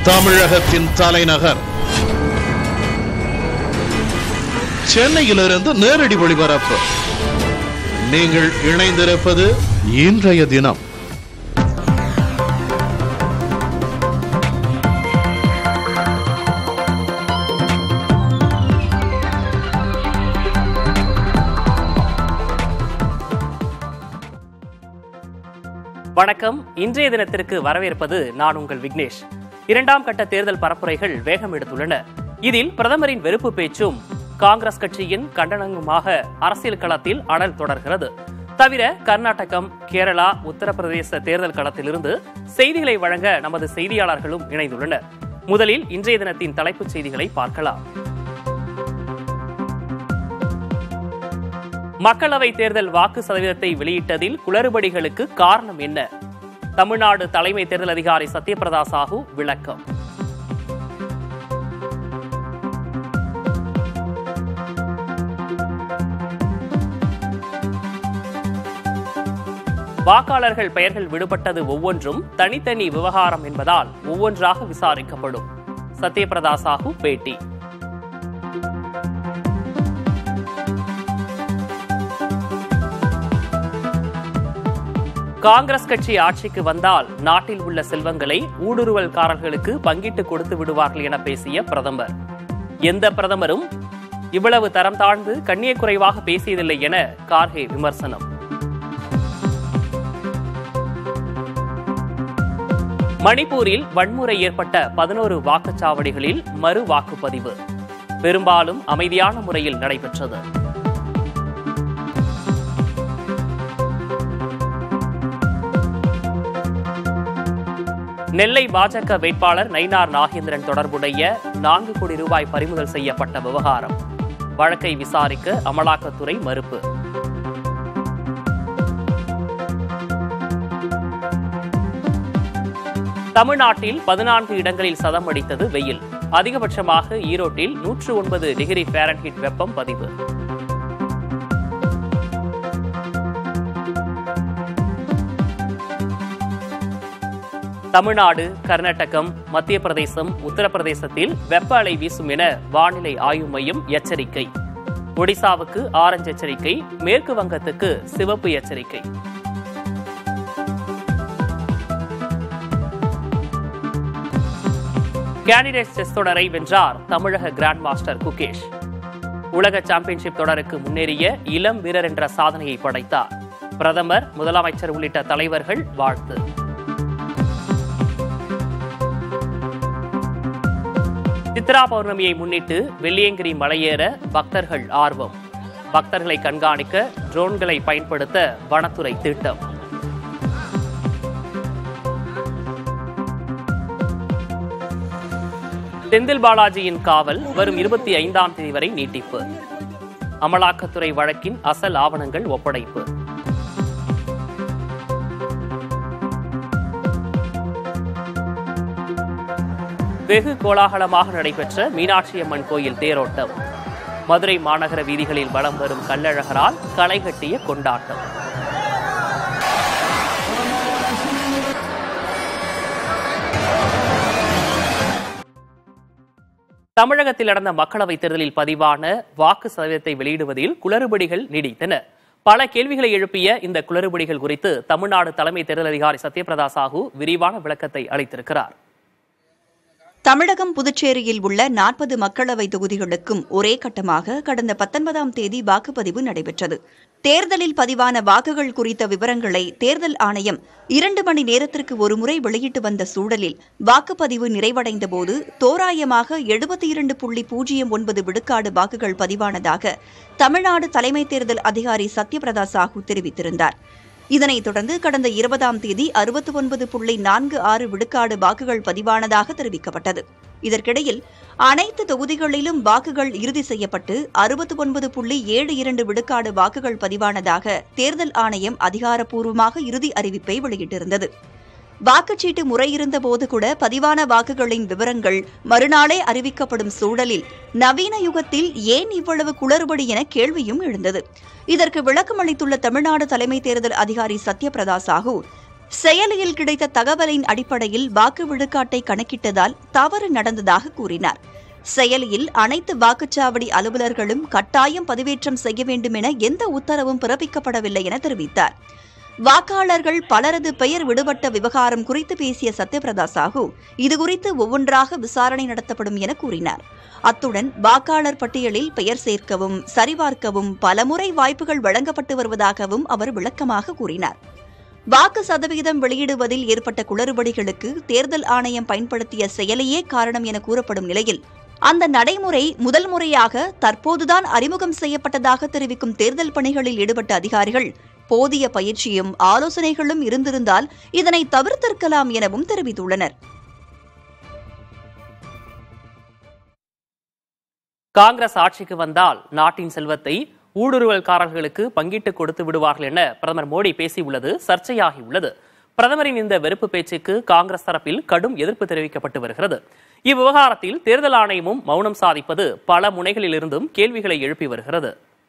தமிழகத்தின் தலைநகர் சென்னையிலிருந்து நேரடி ஒளிபரப்பு நீங்கள் இணைந்திருப்பது இன்றைய தினம் வணக்கம் இன்றைய தினத்திற்கு வரவேற்பது நான் உங்கள் விக்னேஷ் இரண்டாம் கட்ட தேர்தல் பரப்புரைகள் வேகம் எடுத்துள்ளன இதில் பிரதமரின் வெறுப்பு பேச்சும் காங்கிரஸ் கட்சியின் கண்டனங்குமாக அரசியல் களத்தில் அனல் தொடர்கிறது தவிர கர்நாடகம் கேரளா உத்தரப்பிரதேச தேர்தல் களத்திலிருந்து செய்திகளை வழங்க நமது செய்தியாளர்களும் இணைந்துள்ளனர் முதலில் இன்றைய தினத்தின் தலைப்புச் செய்திகளை பார்க்கலாம் மக்களவை தேர்தல் வாக்கு சதவீதத்தை வெளியிட்டதில் குளறுபடிகளுக்கு காரணம் என்ன தமிழ்நாடு தலைமை தேர்தல் அதிகாரி சத்யபிரதா சாஹூ விளக்கம் வாக்காளர்கள் பெயர்கள் விடுபட்டது ஒவ்வொன்றும் தனித்தனி விவகாரம் என்பதால் ஒவ்வொன்றாக விசாரிக்கப்படும் சத்யபிரதா சாஹூ பேட்டி காங்கிரஸ் கட்சி ஆட்சிக்கு வந்தால் நாட்டில் உள்ள செல்வங்களை ஊடுருவல்காரர்களுக்கு பங்கிட்டு கொடுத்து விடுவார்கள் என பேசிய பிரதமர் எந்த பிரதமரும் இவ்வளவு தரம் தாழ்ந்து கண்ணியக்குறைவாக பேசியதில்லை என கார்கே விமர்சனம் மணிப்பூரில் வன்முறை ஏற்பட்ட பதினோரு வாக்குச்சாவடிகளில் மறு வாக்குப்பதிவு பெரும்பாலும் அமைதியான முறையில் நடைபெற்றது நெல்லை பாஜக வேட்பாளர் நயினார் நாகேந்திரன் தொடர்புடைய நான்கு கோடி ரூபாய் பறிமுதல் செய்யப்பட்ட விவகாரம் வழக்கை விசாரிக்க அமலாக்கத்துறை மறுப்பு தமிழ்நாட்டில் பதினான்கு இடங்களில் சதம் அடித்தது வெயில் அதிகபட்சமாக ஈரோட்டில் நூற்று ஒன்பது டிகிரி ஃபாரன்ஹீட் வெப்பம் பதிவு தமிழ்நாடு கர்நாடகம் மத்திய பிரதேசம் உத்தரப்பிரதேசத்தில் வெப்ப அலை வீசும் என வானிலை ஆய்வு மையம் எச்சரிக்கை ஒடிசாவுக்கு ஆரஞ்சு எச்சரிக்கை மேற்கு வங்கத்துக்கு சிவப்பு எச்சரிக்கை கேண்டிடேட் செஸ் தொடரை வென்றார் தமிழக கிராண்ட் மாஸ்டர் குகேஷ் உலக சாம்பியன்ஷிப் தொடருக்கு முன்னேறிய இளம் வீரர் என்ற சாதனையை படைத்தார் பிரதமர் முதலமைச்சர் உள்ளிட்ட தலைவர்கள் வாழ்த்து சித்ரா பௌர்ணமியை முன்னிட்டு வெள்ளியங்கிரி மலையேற பக்தர்கள் ஆர்வம் பக்தர்களை கண்காணிக்க ட்ரோன்களை பயன்படுத்த வனத்துறை திட்டம் செந்தில் பாலாஜியின் காவல் வரும் இருபத்தி ஐந்தாம் தேதி வரை நீட்டிப்பு அமலாக்கத்துறை வழக்கின் அசல் ஆவணங்கள் ஒப்படைப்பு வெகு கோலாகலமாக நடைபெற்ற மீனாட்சி அம்மன் கோயில் தேரோட்டம் மதுரை மாநகர வீதிகளில் வலம் வரும் கள்ளழகரால் களை கட்டிய கொண்டாட்டம் தமிழகத்தில் நடந்த மக்களவைத் தேர்தலில் பதிவான வாக்கு சதவீதத்தை வெளியிடுவதில் குளறுபடிகள் நீடித்தன பல கேள்விகளை எழுப்பிய இந்த குளறுபடிகள் குறித்து தமிழ்நாடு தலைமை தேர்தல் அதிகாரி சத்யபிரதா சாஹூ விரிவான விளக்கத்தை அளித்திருக்கிறார் தமிழகம் புதுச்சேரியில் உள்ள நாற்பது மக்களவை தொகுதிகளுக்கும் ஒரே கட்டமாக கடந்த பத்தொன்பதாம் தேதி வாக்குப்பதிவு நடைபெற்றது தேர்தலில் பதிவான வாக்குகள் குறித்த விவரங்களை தேர்தல் ஆணையம் இரண்டு மணி நேரத்திற்கு ஒருமுறை வெளியிட்டு வந்த சூழலில் வாக்குப்பதிவு நிறைவடைந்தபோது தோராயமாக எழுபத்தி இரண்டு புள்ளி பூஜ்ஜியம் ஒன்பது விழுக்காடு வாக்குகள் பதிவானதாக தமிழ்நாடு தலைமை தேர்தல் அதிகாரி சத்யபிரதா சாஹூ தெரிவித்திருந்தார் இதனைத் தொடர்ந்து கடந்த இருபதாம் தேதி அறுபத்தி ஒன்பது புள்ளி நான்கு ஆறு விழுக்காடு வாக்குகள் பதிவானதாக தெரிவிக்கப்பட்டது இதற்கிடையில் அனைத்து தொகுதிகளிலும் வாக்குகள் இறுதி செய்யப்பட்டு அறுபத்தி ஒன்பது புள்ளி ஏழு இரண்டு விழுக்காடு வாக்குகள் பதிவானதாக தேர்தல் ஆணையம் அதிகாரப்பூர்வமாக இறுதி அறிவிப்பை வெளியிட்டிருந்தது வாக்குச்சீட்டு முறை இருந்தபோது கூட பதிவான வாக்குகளின் விவரங்கள் மறுநாளே அறிவிக்கப்படும் சூழலில் நவீன யுகத்தில் ஏன் இவ்வளவு குளறுபடி என கேள்வியும் எழுந்தது இதற்கு விளக்கம் அளித்துள்ள தமிழ்நாடு தலைமை தேர்தல் அதிகாரி சத்யபிரதா சாஹூ செயலியில் கிடைத்த தகவலின் அடிப்படையில் வாக்கு விழுக்காட்டை கணக்கிட்டதால் தவறு நடந்ததாக கூறினார் செயலியில் அனைத்து வாக்குச்சாவடி அலுவலர்களும் கட்டாயம் பதிவேற்றம் செய்ய வேண்டும் என எந்த உத்தரவும் பிறப்பிக்கப்படவில்லை என தெரிவித்தார் வாக்காளர்கள் பலரது பெயர் விடுபட்ட விவகாரம் குறித்து பேசிய சத்யபிரதா சாஹூ இதுகுறித்து ஒவ்வொன்றாக விசாரணை நடத்தப்படும் என கூறினார் அத்துடன் வாக்காளர் பட்டியலில் பெயர் சேர்க்கவும் சரிபார்க்கவும் பலமுறை வாய்ப்புகள் வழங்கப்பட்டு வருவதாகவும் அவர் விளக்கமாக கூறினார் வாக்கு சதவிகிதம் வெளியிடுவதில் ஏற்பட்ட குளறுபடிகளுக்கு தேர்தல் ஆணையம் பயன்படுத்திய செயலையே காரணம் என கூறப்படும் நிலையில் அந்த நடைமுறை முதல் முறையாக தற்போதுதான் அறிமுகம் செய்யப்பட்டதாக தெரிவிக்கும் தேர்தல் பணிகளில் ஈடுபட்ட அதிகாரிகள் போதிய பயிற்சியும் ஆலோசனைகளும் இருந்திருந்தால் இதனை தவிர்த்திருக்கலாம் எனவும் தெரிவித்துள்ளனர் காங்கிரஸ் ஆட்சிக்கு வந்தால் நாட்டின் செல்வத்தை ஊடுருவல்காரர்களுக்கு பங்கிட்டு கொடுத்து விடுவார்கள் என பிரதமர் மோடி பேசியுள்ளது சர்ச்சையாகியுள்ளது பிரதமரின் இந்த வெறுப்பு பேச்சுக்கு காங்கிரஸ் தரப்பில் கடும் எதிர்ப்பு தெரிவிக்கப்பட்டு வருகிறது இவ்விவகாரத்தில் தேர்தல் ஆணையமும் மௌனம் சாதிப்பது பல முனைகளிலிருந்தும் கேள்விகளை எழுப்பி வருகிறது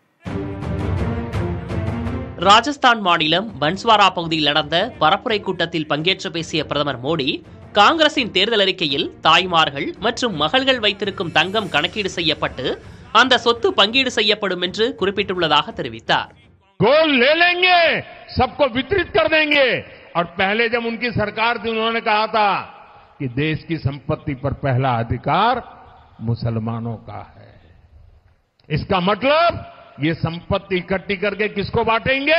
ராஜஸ்தான் மாநிலம் பன்ஸ்வாரா பகுதியில் நடந்த பரப்புரை கூட்டத்தில் பங்கேற்று பேசிய பிரதமர் மோடி காங்கிரசின் தேர்தல் அறிக்கையில் தாய்மார்கள் மற்றும் மகள்கள் வைத்திருக்கும் தங்கம் கணக்கீடு செய்யப்பட்டு அந்த சொத்து பங்கீடு செய்யப்படும் என்று குறிப்பிட்டுள்ளதாக தெரிவித்தார் गोल्ड ले लेंगे सबको वितरित कर देंगे और पहले जब उनकी सरकार थी उन्होंने कहा था कि देश की संपत्ति पर पहला अधिकार मुसलमानों का है इसका मतलब ये संपत्ति इकट्ठी करके किसको बांटेंगे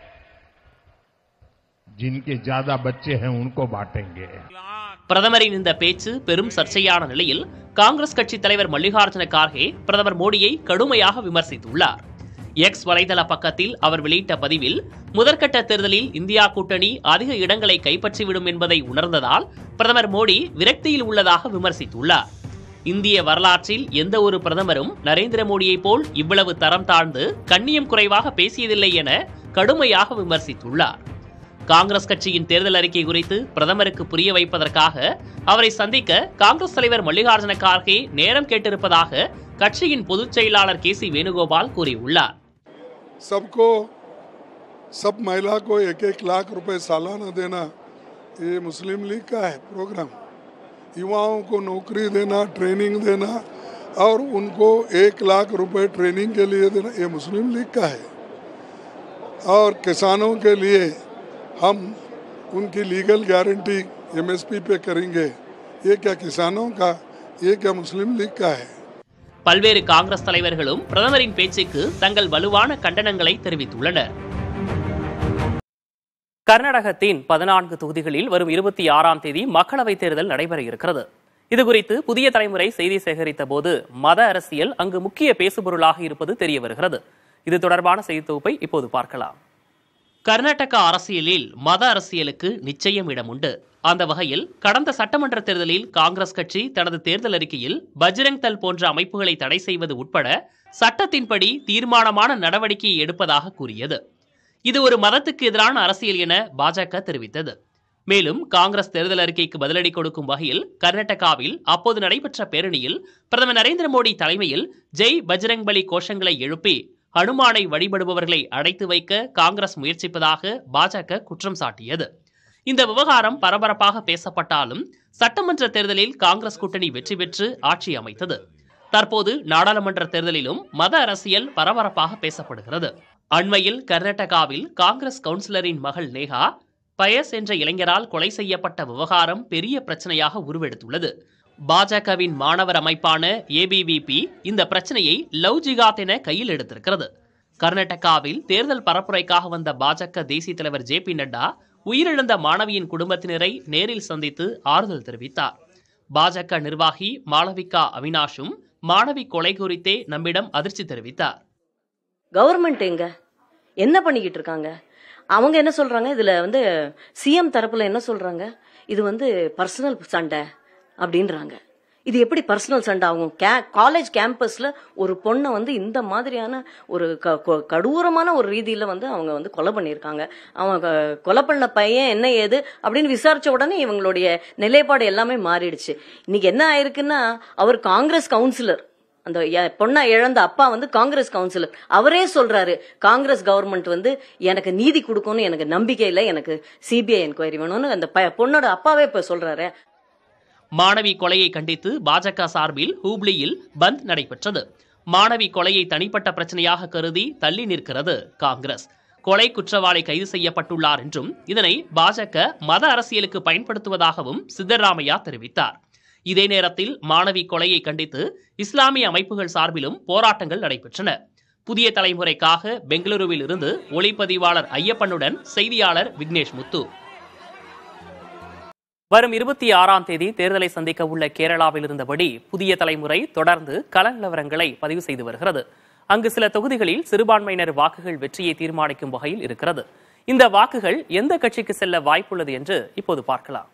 जिनके ज्यादा बच्चे हैं उनको बांटेंगे பிரதமரின் இந்த பேச்சு பெரும் சர்ச்சையான நிலையில் காங்கிரஸ் கட்சி தலைவர் மல்லிகார்ஜுன கார்கே பிரதமர் மோடியை கடுமையாக விமர்சித்துள்ளார் எக்ஸ் வலைதள பக்கத்தில் அவர் வெளியிட்ட பதிவில் முதற்கட்ட தேர்தலில் இந்தியா கூட்டணி அதிக இடங்களை கைப்பற்றிவிடும் என்பதை உணர்ந்ததால் பிரதமர் மோடி விரக்தியில் உள்ளதாக விமர்சித்துள்ளார் இந்திய வரலாற்றில் எந்த ஒரு பிரதமரும் நரேந்திர மோடியைப் போல் இவ்வளவு தரம் தாழ்ந்து கண்ணியம் குறைவாக பேசியதில்லை என கடுமையாக விமர்சித்துள்ளார் காங்கிரஸ் கட்சியின் தேர்தல் அறிக்கை குறித்து பிரதமருக்கு புரிய வைப்பதற்காக அவரை சந்திக்க காங்கிரஸ் தலைவர் மல்லிகார்ஜுன கார்கே நேரம் கேட்டிருப்பதாக கட்சியின் பொதுச் செயலாளர் கே சி வேணுகோபால் கூறியுள்ளார் सबको सब महिला को एक एक लाख रुपए सालाना देना ये मुस्लिम लीग का है प्रोग्राम युवाओं को नौकरी देना ट्रेनिंग देना और उनको एक लाख रुपए ट्रेनिंग के लिए देना ये मुस्लिम लीग का है और किसानों के लिए हम उनकी लीगल गारंटी एमएसपी पे करेंगे ये क्या किसानों का ये क्या मुस्लिम लीग का है பல்வேறு காங்கிரஸ் தலைவர்களும் பிரதமரின் பேச்சுக்கு தங்கள் வலுவான கண்டனங்களை தெரிவித்துள்ளனர் கர்நாடகத்தின் பதினான்கு தொகுதிகளில் வரும் இருபத்தி ஆறாம் தேதி மக்களவைத் தேர்தல் நடைபெற இருக்கிறது இதுகுறித்து புதிய தலைமுறை செய்தி சேகரித்த போது மத அரசியல் அங்கு முக்கிய பேசுபொருளாக இருப்பது தெரிய வருகிறது இது தொடர்பான செய்தி தொகுப்பை இப்போது பார்க்கலாம் கர்நாடகா அரசியலில் மத அரசியலுக்கு நிச்சயம் இடம் உண்டு அந்த வகையில் கடந்த சட்டமன்ற தேர்தலில் காங்கிரஸ் கட்சி தனது தேர்தல் அறிக்கையில் பஜ்ரங் தள் போன்ற அமைப்புகளை தடை செய்வது உட்பட சட்டத்தின்படி தீர்மானமான நடவடிக்கையை எடுப்பதாக கூறியது இது ஒரு மதத்துக்கு எதிரான அரசியல் என பாஜக தெரிவித்தது மேலும் காங்கிரஸ் தேர்தல் அறிக்கைக்கு பதிலடி கொடுக்கும் வகையில் கர்நாடகாவில் அப்போது நடைபெற்ற பேரணியில் பிரதமர் நரேந்திர மோடி தலைமையில் ஜெய் பஜ்ரங் பலி கோஷங்களை எழுப்பி ஹனுமானை வழிபடுபவர்களை அடைத்து வைக்க காங்கிரஸ் முயற்சிப்பதாக பாஜக குற்றம் சாட்டியது இந்த விவகாரம் பரபரப்பாக பேசப்பட்டாலும் சட்டமன்ற தேர்தலில் காங்கிரஸ் கூட்டணி வெற்றி பெற்று ஆட்சி அமைத்தது தற்போது நாடாளுமன்ற தேர்தலிலும் மத அரசியல் பரபரப்பாக பேசப்படுகிறது அண்மையில் கர்நாடகாவில் காங்கிரஸ் கவுன்சிலரின் மகள் நேஹா பயஸ் என்ற இளைஞரால் கொலை செய்யப்பட்ட விவகாரம் பெரிய பிரச்சனையாக உருவெடுத்துள்ளது பாஜகவின் மாணவர் அமைப்பான ஏபிவிபி இந்த பிரச்சனையை லவ் ஜிகாத் என கையில் எடுத்திருக்கிறது கர்நாடகாவில் தேர்தல் பரப்புரைக்காக வந்த பாஜக தேசிய தலைவர் ஜே பி நட்டா உயிரிழந்த மாணவியின் குடும்பத்தினரை நேரில் சந்தித்து ஆறுதல் தெரிவித்தார் பாஜக நிர்வாகி மாளவிகா அவினாஷும் மாணவி கொலை குறித்தே நம்மிடம் அதிர்ச்சி தெரிவித்தார் கவர்மெண்ட் எங்க என்ன பண்ணிக்கிட்டு இருக்காங்க அவங்க என்ன சொல்றாங்க இதுல வந்து சிஎம் தரப்புல என்ன சொல்றாங்க இது வந்து பர்சனல் சண்டை அப்படின்றாங்க இது எப்படி பர்சனல் சண்டை ஆகும் காலேஜ் கேம்பஸ்ல ஒரு பொண்ணை வந்து இந்த மாதிரியான ஒரு க- கொ- கடூரமான ஒரு ரீதியில வந்து அவங்க வந்து கொலை பண்ணியிருக்காங்க அவங்க கொலை பண்ண பையன் என்ன ஏது அப்படின்னு விசாரிச்ச உடனே இவங்களுடைய நிலைப்பாடு எல்லாமே மாறிடுச்சு இன்னைக்கு என்ன ஆயிருக்குன்னா அவர் காங்கிரஸ் கவுன்சிலர் அந்த எ- பொண்ணை இழந்த அப்பா வந்து காங்கிரஸ் கவுன்சிலர் அவரே சொல்றாரு காங்கிரஸ் கவர்மெண்ட் வந்து எனக்கு நீதி கொடுக்கும்னு எனக்கு நம்பிக்கை இல்லை எனக்கு சிபிஐ என்கொயரி வேணும்னு அந்த ப- பொண்ணோட அப்பாவே இப்ப சொல்றாரு மாணவி கொலையை கண்டித்து பாஜக சார்பில் ஹூப்ளியில் பந்த் நடைபெற்றது மாணவி கொலையை தனிப்பட்ட பிரச்சனையாக கருதி தள்ளி நிற்கிறது காங்கிரஸ் கொலை குற்றவாளி கைது செய்யப்பட்டுள்ளார் என்றும் இதனை பாஜக மத அரசியலுக்கு பயன்படுத்துவதாகவும் சித்தராமையா தெரிவித்தார் இதே நேரத்தில் மாணவி கொலையை கண்டித்து இஸ்லாமிய அமைப்புகள் சார்பிலும் போராட்டங்கள் நடைபெற்றன புதிய தலைமுறைக்காக பெங்களூருவில் இருந்து ஒளிப்பதிவாளர் ஐயப்பனுடன் செய்தியாளர் விக்னேஷ் முத்து வரும் இருபத்தி ஆறாம் தேதி தேர்தலை சந்திக்க உள்ள கேரளாவில் இருந்தபடி புதிய தலைமுறை தொடர்ந்து கள நிலவரங்களை பதிவு செய்து வருகிறது அங்கு சில தொகுதிகளில் சிறுபான்மையினர் வாக்குகள் வெற்றியை தீர்மானிக்கும் வகையில் இருக்கிறது இந்த வாக்குகள் எந்த கட்சிக்கு செல்ல வாய்ப்புள்ளது என்று இப்போது பார்க்கலாம்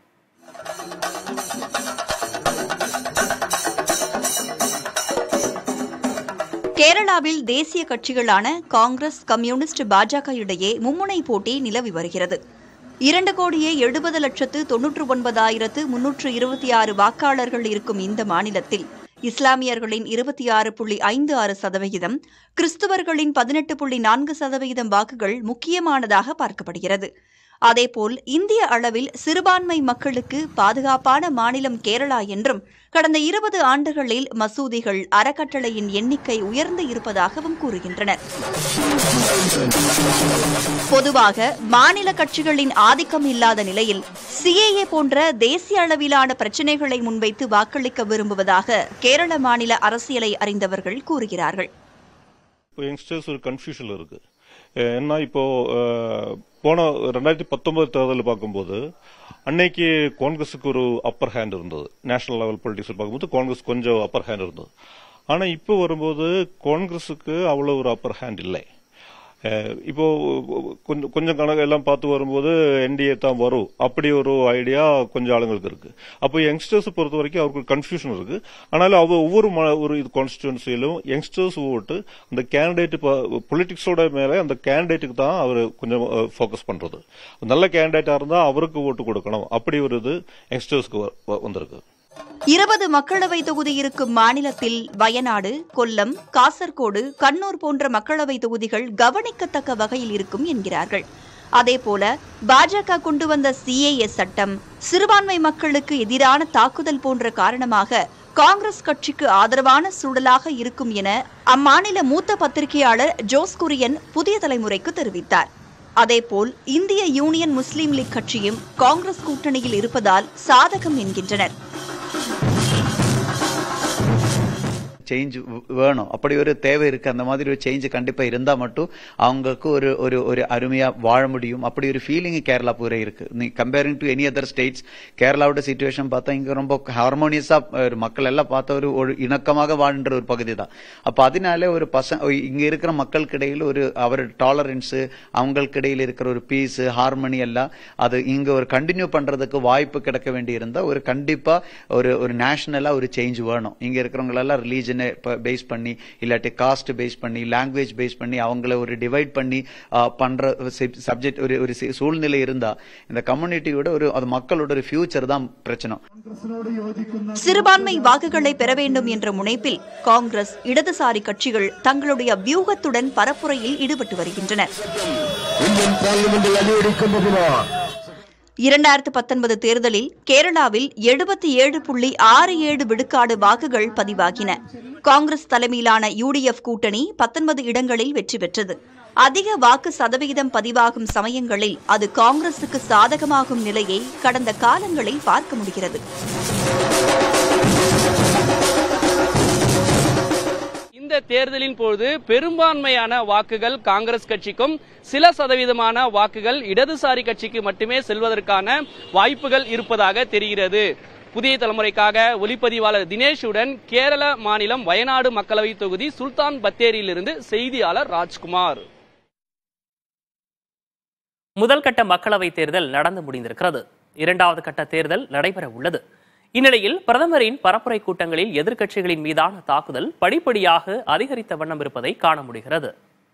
கேரளாவில் தேசிய கட்சிகளான காங்கிரஸ் கம்யூனிஸ்ட் பாஜக இடையே மும்முனை போட்டி நிலவி வருகிறது இரண்டு கோடியே எழுபது லட்சத்து தொன்னூற்று ஒன்பதாயிரத்து முன்னூற்று இருபத்தி ஆறு வாக்காளர்கள் இருக்கும் இந்த மாநிலத்தில் இஸ்லாமியர்களின் இருபத்தி ஆறு புள்ளி ஐந்து ஆறு சதவிகிதம் கிறிஸ்துவர்களின் பதினெட்டு புள்ளி நான்கு சதவிகிதம் வாக்குகள் முக்கியமானதாக பார்க்கப்படுகிறது அதேபோல் இந்திய அளவில் சிறுபான்மை மக்களுக்கு பாதுகாப்பான மாநிலம் கேரளா என்றும் கடந்த இருபது ஆண்டுகளில் மசூதிகள் அறக்கட்டளையின் எண்ணிக்கை உயர்ந்து இருப்பதாகவும் கூறுகின்றனர் பொதுவாக மாநில கட்சிகளின் ஆதிக்கம் இல்லாத நிலையில் சிஏஏ போன்ற தேசிய அளவிலான பிரச்சினைகளை முன்வைத்து வாக்களிக்க விரும்புவதாக கேரள மாநில அரசியலை அறிந்தவர்கள் கூறுகிறார்கள் இப்போ யங்ஸ்டர்ஸ் ஒரு கன்ஃபியூஷன் இருக்கு அஹ் ஏன்னா இப்போ அஹ், போன ரெண்டாயிரத்தி பத்தொன்பது தேர்தல் பார்க்கும்போது அன்னைக்கு காங்கிரஸுக்கு ஒரு அப்பர் ஹேண்ட் இருந்தது நேஷனல் லெவல் பொலிட்டிக்ஸ் பார்க்கும்போது காங்கிரஸ் கொஞ்சம் அப்பர் ஹேண்ட் இருந்தது ஆனா இப்போ வரும்போது காங்கிரஸுக்கு அவ்வளவு ஒரு அப்பர் ஹேண்ட் இல்லை அஹ் இப்போ கொஞ்சம் கொஞ்சம் கணக்கு எல்லாம் பார்த்து வரும்போது என்டிஏ தான் வரும் அப்படி ஒரு ஐடியா கொஞ்சம் ஆளுங்களுக்கு இருக்கு அப்போ யங்ஸ்டர்ஸ் பொறுத்த வரைக்கும் அவருக்கு கன்ஃபியூஷன் இருக்கு ஆனாலும் அவ ஒவ்வொரு ம- ஒரு இது கான்ஸ்டிடுவன்சியிலும் யங்ஸ்டர்ஸ் ஓட்டு அந்த கேண்டிடேட் பொலிட்டிக்ஸோட மேல அந்த கேண்டிடேட்டுக்கு தான் அவர் கொஞ்சம் ஃபோக்கஸ் பண்றது நல்ல கேண்டிடேட்டா இருந்தா அவருக்கு ஓட்டு கொடுக்கணும் அப்படி ஒரு இது யங்ஸ்டர்ஸ்க்கு வ- வ- வந்திருக்கு இருபது மக்களவை தொகுதி இருக்கும் மாநிலத்தில் வயநாடு கொல்லம் காசர்கோடு கண்ணூர் போன்ற மக்களவை தொகுதிகள் கவனிக்கத்தக்க வகையில் இருக்கும் என்கிறார்கள் அதேபோல பாஜக கொண்டு வந்த சிஏஎஸ் சட்டம் சிறுபான்மை மக்களுக்கு எதிரான தாக்குதல் போன்ற காரணமாக காங்கிரஸ் கட்சிக்கு ஆதரவான சூழலாக இருக்கும் என அம்மாநில மூத்த பத்திரிகையாளர் ஜோஸ் குரியன் புதிய தலைமுறைக்கு தெரிவித்தார் அதேபோல் இந்திய யூனியன் முஸ்லீம் லீக் கட்சியும் காங்கிரஸ் கூட்டணியில் இருப்பதால் சாதகம் என்கின்றனர் சேஞ்ச் வேணும் அப்படி ஒரு தேவை இருக்கு அந்த மாதிரி ஒரு சேஞ்ச் கண்டிப்பா இருந்தா மட்டும் அவங்களுக்கு ஒரு ஒரு ஒரு அருமையா வாழ முடியும் அப்படி ஒரு ஃபீலிங் கேரளா பூரா இருக்கு நீ comparing to any other states கேரளாவோட சுச்சுவேஷன் பார்த்தா இங்க ரொம்ப ஹார்மோனியஸா மக்கள் எல்லாம் பார்த்த ஒரு ஒரு இணக்கமாக வாழ்ன்ற ஒரு பகுதி தான் அப்ப அதனால ஒரு பசங்க இங்க இருக்கிற மக்களுக்கு இடையில ஒரு அவர் டாலரன்ஸ் அவங்களுக்கு இடையில இருக்கிற ஒரு பீஸ் ஹார்மனி எல்லாம் அது இங்க ஒரு கண்டினியூ பண்றதுக்கு வாய்ப்பு கிடைக்க வேண்டி இருந்தா ஒரு கண்டிப்பா ஒரு ஒரு நேஷனலா ஒரு சேஞ்ச் வேணும் இங்க இருக்கிறவங்க எல்லாம் ரிலீஜனை பேஸ் பண்ணி இல்லாட்டி காஸ்ட் பேஸ் பண்ணி லாங்குவேஜ் பேஸ் பண்ணி அவங்கள ஒரு டிவைட் பண்ணி ஆஹ், பண்ற சப்ஜெக்ட் ஒரு ஒரு சி- சூழ்நிலை இருந்தா இந்த கம்யூனிட்டியோட ஒரு அது மக்களோட ஒரு ஃபியூச்சர் தான் பிரச்சனை சிறுபான்மை வாக்குகளை பெற வேண்டும் என்ற முனைப்பில் காங்கிரஸ் இடதுசாரி கட்சிகள் தங்களுடைய வியூகத்துடன் பரப்புரையில் ஈடுபட்டு வருகின்றனர் இரண்டாயிரத்து பத்தொன்பது தேர்தலில் கேரளாவில் எழுபத்தி ஏழு புள்ளி ஆறு ஏழு விழுக்காடு வாக்குகள் பதிவாகின காங்கிரஸ் தலைமையிலான யுடிஎஃப் கூட்டணி பத்தொன்பது இடங்களில் வெற்றி பெற்றது அதிக வாக்கு சதவிகிதம் பதிவாகும் சமயங்களில் அது காங்கிரசுக்கு சாதகமாகும் நிலையை கடந்த காலங்களில் பார்க்க முடிகிறது இந்த தேர்தலின் போது பெரும்பான்மையான வாக்குகள் காங்கிரஸ் கட்சிக்கும் சில சதவீதமான வாக்குகள் இடதுசாரி கட்சிக்கு மட்டுமே செல்வதற்கான வாய்ப்புகள் இருப்பதாக தெரிகிறது புதிய தலைமுறைக்காக ஒளிப்பதிவாளர் தினேஷுடன் கேரள மாநிலம் வயநாடு மக்களவை தொகுதி சுல்தான் பத்தேரியிலிருந்து செய்தியாளர் ராஜ்குமார் முதல் கட்ட மக்களவைத் தேர்தல் நடந்து முடிந்திருக்கிறது இரண்டாவது கட்ட தேர்தல் நடைபெற உள்ளது இந்நிலையில் பிரதமரின் பரப்புரை கூட்டங்களில் எதிர்க்கட்சிகளின் மீதான தாக்குதல் படிப்படியாக அதிகரித்த வண்ணம் இருப்பதை காண முடிகிறது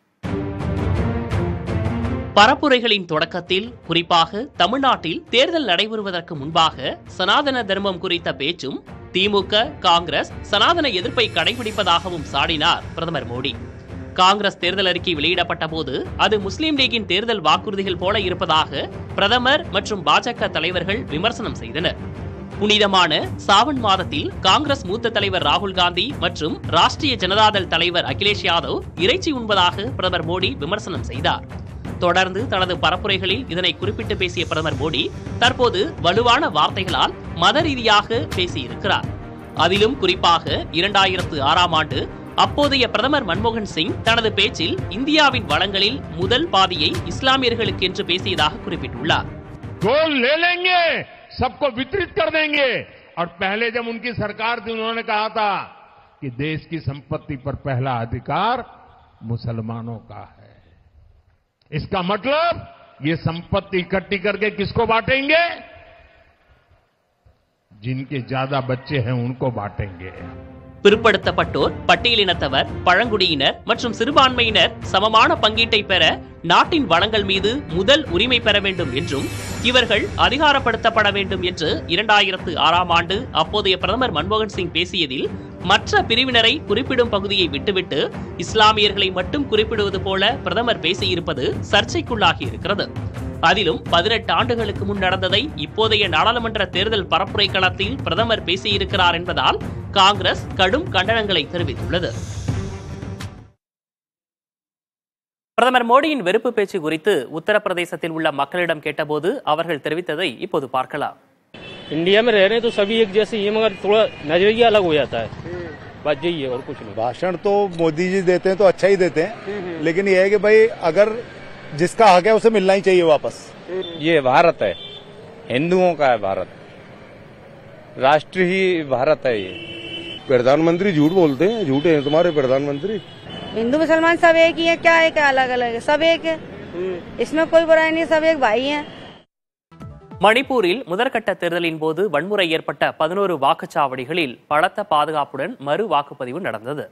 பரப்புரைகளின் தொடக்கத்தில் குறிப்பாக தமிழ்நாட்டில் தேர்தல் நடைபெறுவதற்கு முன்பாக சனாதன தர்மம் குறித்த பேச்சும் திமுக காங்கிரஸ் சனாதன எதிர்ப்பை கடைபிடிப்பதாகவும் சாடினார் பிரதமர் மோடி காங்கிரஸ் தேர்தல் அறிக்கை வெளியிடப்பட்ட போது அது முஸ்லீம் லீகின் தேர்தல் வாக்குறுதிகள் போல இருப்பதாக பிரதமர் மற்றும் பாஜக தலைவர்கள் விமர்சனம் செய்தனர் புனிதமான சாவன் மாதத்தில் காங்கிரஸ் மூத்த தலைவர் ராகுல் காந்தி மற்றும் ராஷ்டிரிய ஜனதாதள் தலைவர் அகிலேஷ் யாதவ் இறைச்சி உண்பதாக பிரதமர் மோடி விமர்சனம் செய்தார் தொடர்ந்து தனது பரப்புரைகளில் இதனை குறிப்பிட்டு பேசிய பிரதமர் மோடி தற்போது வலுவான வார்த்தைகளால் மத ரீதியாக பேசியிருக்கிறார் அதிலும் குறிப்பாக இரண்டாயிரத்து ஆறாம் ஆண்டு அப்போதைய பிரதமர் மன்மோகன் சிங் தனது பேச்சில் இந்தியாவின் வளங்களில் முதல் பாதியை இஸ்லாமியர்களுக்கு என்று பேசியதாக குறிப்பிட்டுள்ளார் गोल ले लेंगे सबको वितरित कर देंगे और पहले जब उनकी सरकार थी उन्होंने कहा था कि देश की संपत्ति पर पहला अधिकार मुसलमानों का है इसका मतलब ये संपत्ति इकट्ठी करके किसको बांटेंगे जिनके ज्यादा बच्चे हैं उनको बांटेंगे பிற்படுத்தப்பட்டோர் பட்டியலினத்தவர் பழங்குடியினர் மற்றும் சிறுபான்மையினர் சமமான பங்கீட்டை பெற நாட்டின் வளங்கள் மீது முதல் உரிமை பெற வேண்டும் என்றும் இவர்கள் அதிகாரப்படுத்தப்பட வேண்டும் என்று இரண்டாயிரத்து ஆறாம் ஆண்டு அப்போதைய பிரதமர் மன்மோகன் சிங் பேசியதில் மற்ற பிரிவினரை குறிப்பிடும் பகுதியை விட்டுவிட்டு இஸ்லாமியர்களை மட்டும் குறிப்பிடுவது போல பிரதமர் பேசியிருப்பது சர்ச்சைக்குள்ளாகி இருக்கிறது அதிலும் பதினெட்டு ஆண்டுகளுக்கு முன் நடந்ததை இப்போதைய நாடாளுமன்ற தேர்தல் பரப்புரை களத்தில் பிரதமர் பேசியிருக்கிறார் என்பதால் காங்கிரஸ் கடும் கண்டனங்களை தெரிவித்துள்ளது பிரதமர் மோடியின் வெறுப்பு பேச்சு குறித்து உத்தரப்பிரதேசத்தில் உள்ள மக்களிடம் கேட்டபோது அவர்கள் தெரிவித்ததை இப்போது பார்க்கலாம் इंडिया में रह रहे हैं तो सभी एक जैसे ही मगर थोड़ा नजरिया अलग हो जाता है बात यही है और कुछ नहीं भाषण तो मोदी जी देते हैं तो अच्छा ही देते हैं लेकिन ये है कि भाई अगर जिसका हक है उसे मिलना ही चाहिए वापस ये भारत है हिंदुओं का है भारत राष्ट्र ही भारत है ये प्रधानमंत्री झूठ बोलते हैं झूठे हैं तुम्हारे प्रधानमंत्री हिंदू मुसलमान सब एक ही है क्या है क्या अलग अलग है सब एक है इसमें कोई बुराई नहीं सब एक भाई हैं மணிப்பூரில் முதற்கட்ட தேர்தலின் போது வன்முறை ஏற்பட்ட பதினோரு வாக்குச்சாவடிகளில் பலத்த பாதுகாப்புடன் மறு வாக்குப்பதிவு நடந்தது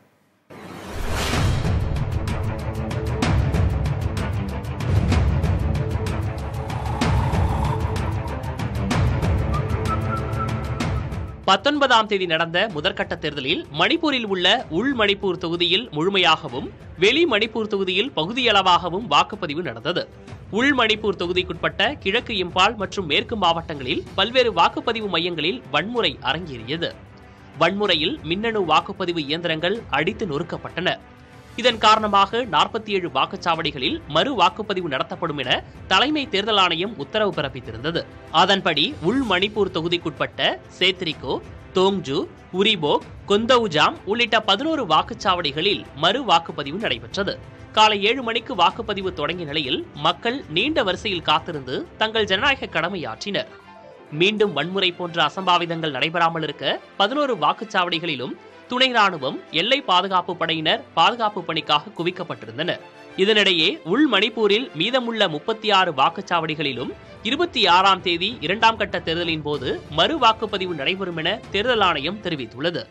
பத்தொன்பதாம் தேதி நடந்த முதற்கட்ட தேர்தலில் மணிப்பூரில் உள்ள உள் மணிப்பூர் தொகுதியில் முழுமையாகவும் வெளி மணிப்பூர் தொகுதியில் பகுதியளவாகவும் வாக்குப்பதிவு நடந்தது உள் மணிப்பூர் தொகுதிக்குட்பட்ட கிழக்கு இம்பால் மற்றும் மேற்கு மாவட்டங்களில் பல்வேறு வாக்குப்பதிவு மையங்களில் வன்முறை அரங்கேறியது வன்முறையில் மின்னணு வாக்குப்பதிவு இயந்திரங்கள் அடித்து நொறுக்கப்பட்டன இதன் காரணமாக நாற்பத்தி ஏழு வாக்குச்சாவடிகளில் மறு வாக்குப்பதிவு நடத்தப்படும் என தலைமை தேர்தல் ஆணையம் உத்தரவு பிறப்பித்திருந்தது அதன்படி உள் மணிப்பூர் தொகுதிக்குட்பட்ட சேத்ரிகோ தோங்ஜு உரிபோக் கொந்தவுஜாம் உள்ளிட்ட பதினோரு வாக்குச்சாவடிகளில் மறு வாக்குப்பதிவு நடைபெற்றது காலை ஏழு மணிக்கு வாக்குப்பதிவு தொடங்கிய நிலையில் மக்கள் நீண்ட வரிசையில் காத்திருந்து தங்கள் ஜனநாயக கடமையாற்றினர் மீண்டும் வன்முறை போன்ற அசம்பாவிதங்கள் நடைபெறாமல் இருக்க பதினோரு வாக்குச்சாவடிகளிலும் துணை ராணுவம் எல்லை பாதுகாப்பு படையினர் பாதுகாப்பு பணிக்காக குவிக்கப்பட்டிருந்தனர் இதனிடையே உள் மணிப்பூரில் மீதமுள்ள முப்பத்தி ஆறு வாக்குச்சாவடிகளிலும் இருபத்தி ஆறாம் தேதி இரண்டாம் கட்ட தேர்தலின் போது மறு வாக்குப்பதிவு நடைபெறும் என தேர்தல் ஆணையம் தெரிவித்துள்ளது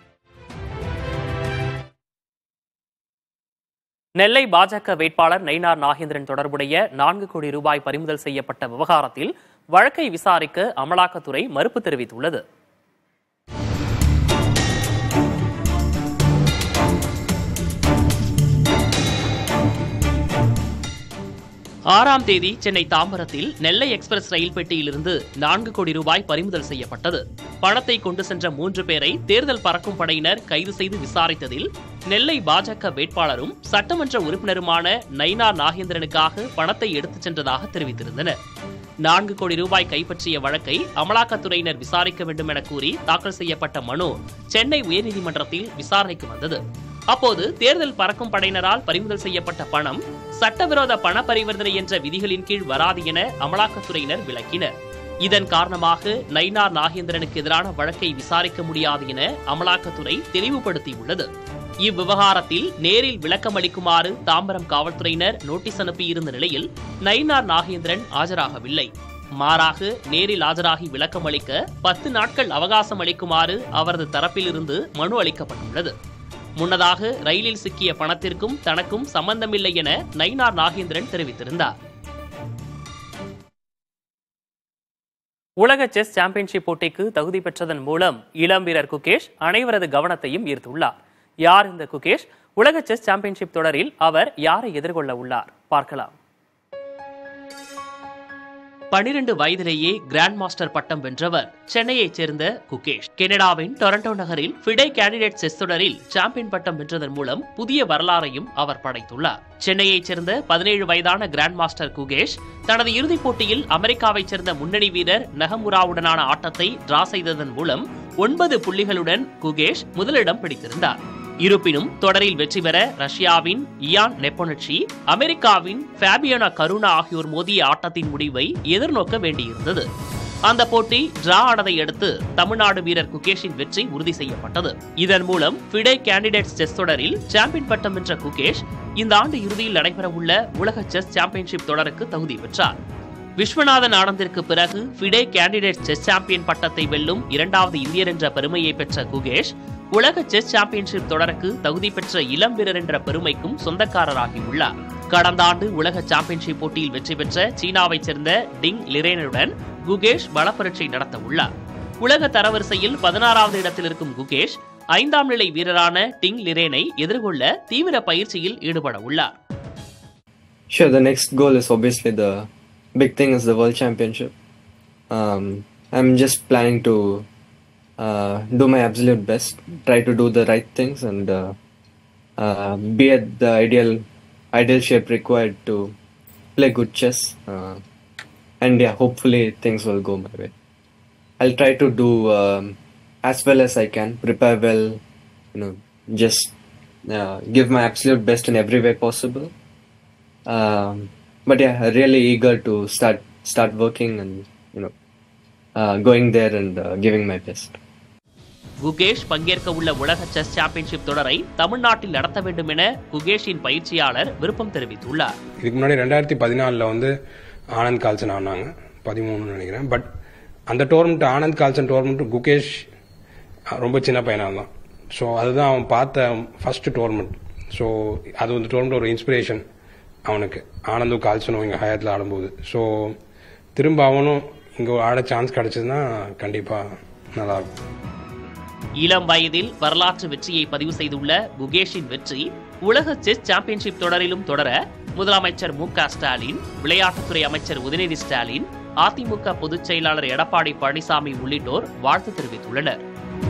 நெல்லை பாஜக வேட்பாளர் நயினார் நாகேந்திரன் தொடர்புடைய நான்கு கோடி ரூபாய் பறிமுதல் செய்யப்பட்ட விவகாரத்தில் வழக்கை விசாரிக்க அமலாக்கத்துறை மறுப்பு தெரிவித்துள்ளது ஆறாம் தேதி சென்னை தாம்பரத்தில் நெல்லை எக்ஸ்பிரஸ் ரயில் பெட்டியிலிருந்து நான்கு கோடி ரூபாய் பறிமுதல் செய்யப்பட்டது பணத்தை கொண்டு சென்ற மூன்று பேரை தேர்தல் பறக்கும் படையினர் கைது செய்து விசாரித்ததில் நெல்லை பாஜக வேட்பாளரும் சட்டமன்ற உறுப்பினருமான நயினார் நாகேந்திரனுக்காக பணத்தை எடுத்துச் சென்றதாக தெரிவித்திருந்தனர் நான்கு கோடி ரூபாய் கைப்பற்றிய வழக்கை அமலாக்கத்துறையினர் விசாரிக்க வேண்டும் என கூறி தாக்கல் செய்யப்பட்ட மனு சென்னை உயர்நீதிமன்றத்தில் விசாரணைக்கு வந்தது அப்போது தேர்தல் பறக்கும் படையினரால் பறிமுதல் செய்யப்பட்ட பணம் சட்டவிரோத பண பரிவர்த்தனை என்ற விதிகளின் கீழ் வராது என அமலாக்கத்துறையினர் விளக்கினர் இதன் காரணமாக நயினார் நாகேந்திரனுக்கு எதிரான வழக்கை விசாரிக்க முடியாது என அமலாக்கத்துறை தெளிவுபடுத்தியுள்ளது இவ்விவகாரத்தில் நேரில் விளக்கம் அளிக்குமாறு தாம்பரம் காவல்துறையினர் நோட்டீஸ் அனுப்பியிருந்த நிலையில் நயினார் நாகேந்திரன் ஆஜராகவில்லை மாறாக நேரில் ஆஜராகி விளக்கம் அளிக்க பத்து நாட்கள் அவகாசம் அளிக்குமாறு அவரது தரப்பிலிருந்து மனு அளிக்கப்பட்டுள்ளது முன்னதாக ரயிலில் சிக்கிய பணத்திற்கும் தனக்கும் சம்பந்தமில்லை என நயினார் நாகேந்திரன் தெரிவித்திருந்தார் உலக செஸ் சாம்பியன்ஷிப் போட்டிக்கு தகுதி பெற்றதன் மூலம் இளம் வீரர் குகேஷ் அனைவரது கவனத்தையும் ஈர்த்துள்ளார் யார் இந்த குகேஷ் உலக செஸ் சாம்பியன்ஷிப் தொடரில் அவர் யாரை எதிர்கொள்ள உள்ளார் பார்க்கலாம் பனிரெண்டு வயதிலேயே கிராண்ட் மாஸ்டர் பட்டம் வென்றவர் சென்னையைச் சேர்ந்த குகேஷ் கனடாவின் டொரண்டோ நகரில் ஃபிடே கேண்டிடேட் செஸ் தொடரில் சாம்பியன் பட்டம் வென்றதன் மூலம் புதிய வரலாறையும் அவர் படைத்துள்ளார் சென்னையைச் சேர்ந்த பதினேழு வயதான கிராண்ட் மாஸ்டர் குகேஷ் தனது இறுதிப் போட்டியில் அமெரிக்காவைச் சேர்ந்த முன்னணி வீரர் நகமுராவுடனான ஆட்டத்தை டிரா செய்ததன் மூலம் ஒன்பது புள்ளிகளுடன் குகேஷ் முதலிடம் பிடித்திருந்தார் இருப்பினும் தொடரில் வெற்றி பெற ரஷ்யாவின் இயான் நெப்போனட்சி அமெரிக்காவின் ஃபேபியானா கருணா ஆகியோர் மோதிய ஆட்டத்தின் முடிவை எதிர்நோக்க வேண்டியிருந்தது அந்த போட்டி டிரா ஆனதை அடுத்து தமிழ்நாடு வீரர் குகேஷின் வெற்றி உறுதி செய்யப்பட்டது இதன் மூலம் ஃபிடே கேண்டிடேட்ஸ் செஸ் தொடரில் சாம்பியன் பட்டம் வென்ற குகேஷ் இந்த ஆண்டு இறுதியில் நடைபெறவுள்ள உலக செஸ் சாம்பியன்ஷிப் தொடருக்கு தகுதி பெற்றார் விஸ்வநாதன் ஆனந்திற்கு பிறகு ஃபிடே கேண்டிடேட் செஸ் சாம்பியன் பட்டத்தை வெல்லும் இரண்டாவது இந்தியர் என்ற பெருமையை பெற்ற குகேஷ் உலக செஸ் சாம்பியன்ஷிப் தொடருக்கு தகுதி பெற்ற இளம் வீரர் என்ற பெருமைக்கும் சொந்தக்காரராகியுள்ளார் கடந்த ஆண்டு உலக சாம்பியன்ஷிப் போட்டியில் வெற்றி பெற்ற சீனாவைச் சேர்ந்த டிங் லிரேனுடன் குகேஷ் பலப்பரீட்சை நடத்த உள்ளார் உலக தரவரிசையில் பதினாறாவது இடத்தில் இருக்கும் குகேஷ் ஐந்தாம் நிலை வீரரான டிங் லிரேனை எதிர்கொள்ள தீவிர பயிற்சியில் ஈடுபட உள்ளார் Sure, the next goal is obviously the big thing is the world championship. Um, I'm just planning to uh, do my absolute best, try to do the right things, and uh, uh, be at the ideal ideal shape required to play good chess. Uh, and yeah, hopefully things will go my way. I'll try to do um, as well as I can, prepare well, you know, just uh, give my absolute best in every way possible. Um, but yeah, really eager to start start working and you know uh, going there and uh, giving my best. Gukesh பங்கேற்க உள்ள உலக chess championship தொடரை தமிழ்நாட்டில் நடத்த வேண்டும் என குகேஷின் பயிற்சியாளர் விருப்பம் தெரிவித்துள்ளார் இதுக்கு முன்னாடி ரெண்டாயிரத்தி பதினாலில் வந்து ஆனந்த் கால்சன் ஆனாங்க பதிமூணுன்னு நினைக்கிறேன் பட் அந்த tournament Anand Carlsen tournament Gukesh ரொம்ப சின்ன பையனாக இருந்தான் ஸோ அதுதான் அவன் பார்த்த ஃபர்ஸ்ட் டோர்னமெண்ட் ஸோ அது வந்து டோர்னமெண்ட் ஒரு இன்ஸ்பிரேஷன் அவனுக்கு ஆனந்தும் கால்சனும் இங்கே ஹயாத்தில் ஆடும்போது ஸோ திரும்ப அவனும் இங்கே ஆட சான்ஸ் கிடைச்சதுன்னா கண்டிப்பாக நல்லாயிருக்கும் இளம் வயதில் வரலாற்று வெற்றியை பதிவு செய்துள்ள குகேஷின் வெற்றி உலக செஸ் சாம்பியன்ஷிப் தொடரிலும் தொடர முதலமைச்சர் மு க ஸ்டாலின் விளையாட்டுத்துறை அமைச்சர் உதயநிதி ஸ்டாலின் அதிமுக பொதுச் செயலாளர் எடப்பாடி பழனிசாமி உள்ளிட்டோர் வாழ்த்து தெரிவித்துள்ளனர்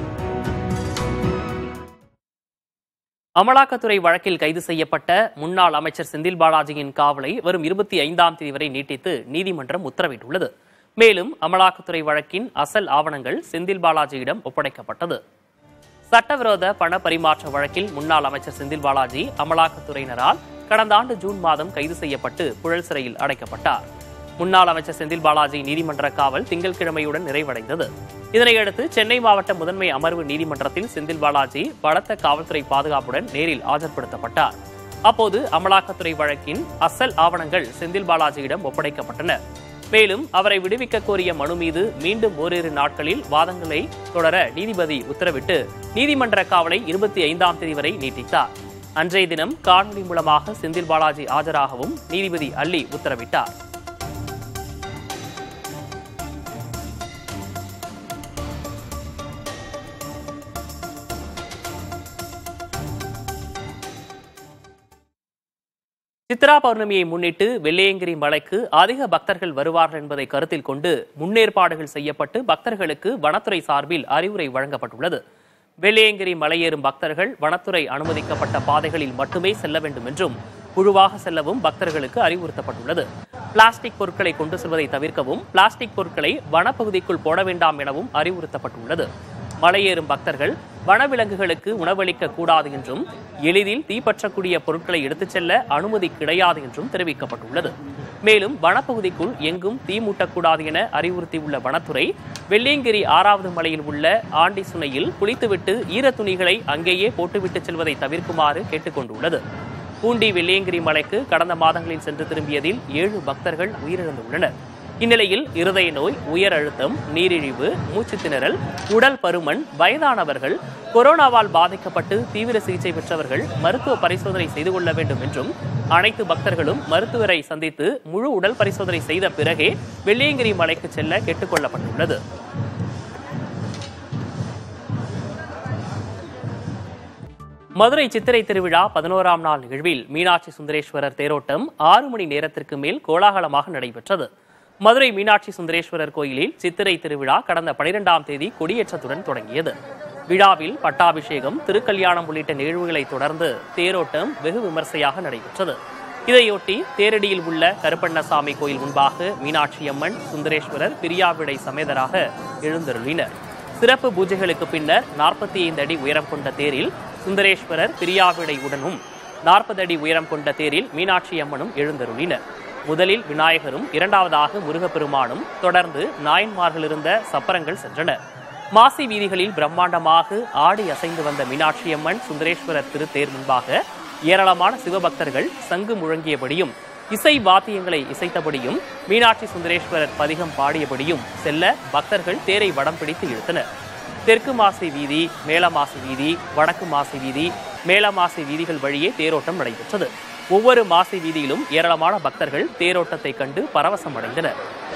அமலாக்கத்துறை வழக்கில் கைது செய்யப்பட்ட முன்னாள் அமைச்சர் செந்தில் பாலாஜியின் காவலை வரும் இருபத்தி ஐந்தாம் தேதி வரை நீட்டித்து நீதிமன்றம் உத்தரவிட்டுள்ளது மேலும் அமலாக்கத்துறை வழக்கின் அசல் ஆவணங்கள் செந்தில் பாலாஜியிடம் ஒப்படைக்கப்பட்டது சட்டவிரோத பண பரிமாற்ற வழக்கில் முன்னாள் அமைச்சர் செந்தில் பாலாஜி அமலாக்கத்துறையினரால் கடந்த ஆண்டு ஜூன் மாதம் கைது செய்யப்பட்டு புழல் சிறையில் அடைக்கப்பட்டார் முன்னாள் அமைச்சர் செந்தில் பாலாஜி நீதிமன்ற காவல் திங்கட்கிழமையுடன் நிறைவடைந்தது இதனையடுத்து சென்னை மாவட்ட முதன்மை அமர்வு நீதிமன்றத்தில் செந்தில் பாலாஜி பலத்த காவல்துறை பாதுகாப்புடன் நேரில் ஆஜர்படுத்தப்பட்டார் அப்போது அமலாக்கத்துறை வழக்கின் அசல் ஆவணங்கள் செந்தில் பாலாஜியிடம் ஒப்படைக்கப்பட்டன மேலும் அவரை விடுவிக்க கோரிய மனு மீது மீண்டும் ஓரிரு நாட்களில் வாதங்களை தொடர நீதிபதி உத்தரவிட்டு நீதிமன்ற காவலை இருபத்தி ஐந்தாம் தேதி வரை நீட்டித்தார் அன்றைய தினம் காணொலி மூலமாக செந்தில் பாலாஜி ஆஜராகவும் நீதிபதி அள்ளி உத்தரவிட்டார் சித்ரா பௌர்ணமியை முன்னிட்டு வெள்ளையங்கிரி மலைக்கு அதிக பக்தர்கள் வருவார்கள் என்பதை கருத்தில் கொண்டு முன்னேற்பாடுகள் செய்யப்பட்டு பக்தர்களுக்கு வனத்துறை சார்பில் அறிவுரை வழங்கப்பட்டுள்ளது வெள்ளையங்கிரி மலையேறும் பக்தர்கள் வனத்துறை அனுமதிக்கப்பட்ட பாதைகளில் மட்டுமே செல்ல வேண்டும் என்றும் குழுவாக செல்லவும் பக்தர்களுக்கு அறிவுறுத்தப்பட்டுள்ளது பிளாஸ்டிக் பொருட்களை கொண்டு செல்வதை தவிர்க்கவும் பிளாஸ்டிக் பொருட்களை வனப்பகுதிக்குள் போட வேண்டாம் எனவும் அறிவுறுத்தப்பட்டுள்ளது மலையேறும் பக்தர்கள் வனவிலங்குகளுக்கு உணவளிக்க கூடாது என்றும் எளிதில் தீப்பற்றக்கூடிய பொருட்களை எடுத்துச் செல்ல அனுமதி கிடையாது என்றும் தெரிவிக்கப்பட்டுள்ளது மேலும் வனப்பகுதிக்குள் எங்கும் தீ மூட்டக்கூடாது என அறிவுறுத்தியுள்ள வனத்துறை வெள்ளியங்கிரி ஆறாவது மலையில் உள்ள ஆண்டி சுனையில் குளித்துவிட்டு ஈரத் துணிகளை அங்கேயே போட்டுவிட்டு செல்வதை தவிர்க்குமாறு கேட்டுக்கொண்டுள்ளது பூண்டி வெள்ளியங்கிரி மலைக்கு கடந்த மாதங்களில் சென்று திரும்பியதில் ஏழு பக்தர்கள் உயிரிழந்துள்ளனர் இந்நிலையில் இருதய நோய் உயர் அழுத்தம் நீரிழிவு மூச்சுத் திணறல் உடல் பருமன் வயதானவர்கள் கொரோனாவால் பாதிக்கப்பட்டு தீவிர சிகிச்சை பெற்றவர்கள் மருத்துவ பரிசோதனை செய்து கொள்ள வேண்டும் என்றும் அனைத்து பக்தர்களும் மருத்துவரை சந்தித்து முழு உடல் பரிசோதனை செய்த பிறகே வெள்ளியங்கிரி மலைக்கு செல்ல கேட்டுக் கொள்ளப்பட்டுள்ளது மதுரை சித்திரை திருவிழா பதினோராம் நாள் நிகழ்வில் மீனாட்சி சுந்தரேஸ்வரர் தேரோட்டம் ஆறு மணி நேரத்திற்கு மேல் கோலாகலமாக நடைபெற்றது மதுரை மீனாட்சி சுந்தரேஸ்வரர் கோயிலில் சித்திரை திருவிழா கடந்த பனிரெண்டாம் தேதி கொடியேற்றத்துடன் தொடங்கியது விழாவில் பட்டாபிஷேகம் திருக்கல்யாணம் உள்ளிட்ட நிகழ்வுகளை தொடர்ந்து தேரோட்டம் வெகு விமர்சையாக நடைபெற்றது இதையொட்டி தேரடியில் உள்ள கருப்பண்ணசாமி கோயில் முன்பாக மீனாட்சி அம்மன் சுந்தரேஸ்வரர் பிரியாவிடை சமேதராக எழுந்தருளினர் சிறப்பு பூஜைகளுக்கு பின்னர் நாற்பத்தி ஐந்து அடி உயரம் கொண்ட தேரில் சுந்தரேஸ்வரர் பிரியாவிடை உடனும் நாற்பது அடி உயரம் கொண்ட தேரில் மீனாட்சி அம்மனும் எழுந்தருளினர் முதலில் விநாயகரும் இரண்டாவதாக முருகப்பெருமானும் தொடர்ந்து நாயன்மார்கள் இருந்த சப்பரங்கள் சென்றன மாசி வீதிகளில் பிரம்மாண்டமாக ஆடி அசைந்து வந்த மீனாட்சி அம்மன் சுந்தரேஸ்வரர் திருத்தேர் முன்பாக ஏராளமான சிவபக்தர்கள் சங்கு முழங்கியபடியும் இசை வாத்தியங்களை இசைத்தபடியும் மீனாட்சி சுந்தரேஸ்வரர் பதிகம் பாடியபடியும் செல்ல பக்தர்கள் தேரை வடம் பிடித்து இழுத்தனர் தெற்கு மாசி வீதி மேலமாசி வீதி வடக்கு மாசி வீதி மேலமாசி வீதிகள் வழியே தேரோட்டம் நடைபெற்றது ஒவ்வொரு மாசி வீதியிலும் ஏராளமான பக்தர்கள் தேரோட்டத்தை கண்டு பரவசம் அடைந்தனர்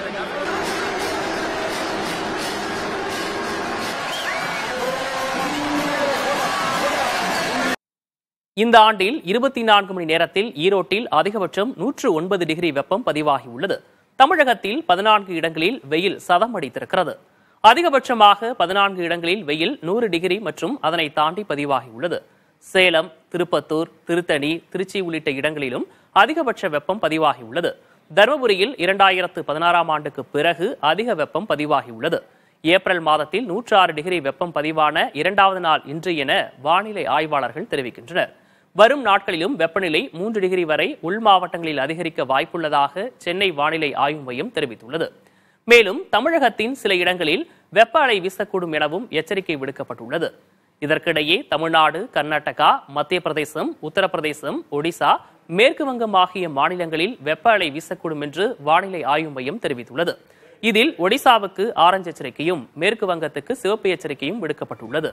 இந்த ஆண்டில் இருபத்தி நான்கு மணி நேரத்தில் ஈரோட்டில் அதிகபட்சம் நூற்று ஒன்பது டிகிரி வெப்பம் பதிவாகியுள்ளது தமிழகத்தில் பதினான்கு இடங்களில் வெயில் சதம் அடித்திருக்கிறது அதிகபட்சமாக பதினான்கு இடங்களில் வெயில் நூறு டிகிரி மற்றும் அதனை தாண்டி பதிவாகியுள்ளது சேலம் திருப்பத்தூர் திருத்தணி திருச்சி உள்ளிட்ட இடங்களிலும் அதிகபட்ச வெப்பம் பதிவாகியுள்ளது தருமபுரியில் இரண்டாயிரத்து பதினாறாம் ஆண்டுக்கு பிறகு அதிக வெப்பம் பதிவாகியுள்ளது ஏப்ரல் மாதத்தில் நூற்று ஆறு டிகிரி வெப்பம் பதிவான இரண்டாவது நாள் இன்று என வானிலை ஆய்வாளர்கள் தெரிவிக்கின்றனர் வரும் நாட்களிலும் வெப்பநிலை மூன்று டிகிரி வரை உள் மாவட்டங்களில் அதிகரிக்க வாய்ப்புள்ளதாக சென்னை வானிலை ஆய்வு மையம் தெரிவித்துள்ளது மேலும் தமிழகத்தின் சில இடங்களில் வெப்ப அலை வீசக்கூடும் எனவும் எச்சரிக்கை விடுக்கப்பட்டுள்ளது இதற்கிடையே தமிழ்நாடு கர்நாடகா மத்திய பிரதேசம் உத்தரப்பிரதேசம் ஒடிசா மேற்கு வங்கம் ஆகிய மாநிலங்களில் வெப்ப அலை வீசக்கூடும் என்று வானிலை ஆய்வு மையம் தெரிவித்துள்ளது இதில் ஒடிசாவுக்கு ஆரஞ்சு எச்சரிக்கையும் மேற்கு வங்கத்துக்கு சிவப்பு எச்சரிக்கையும் விடுக்கப்பட்டுள்ளது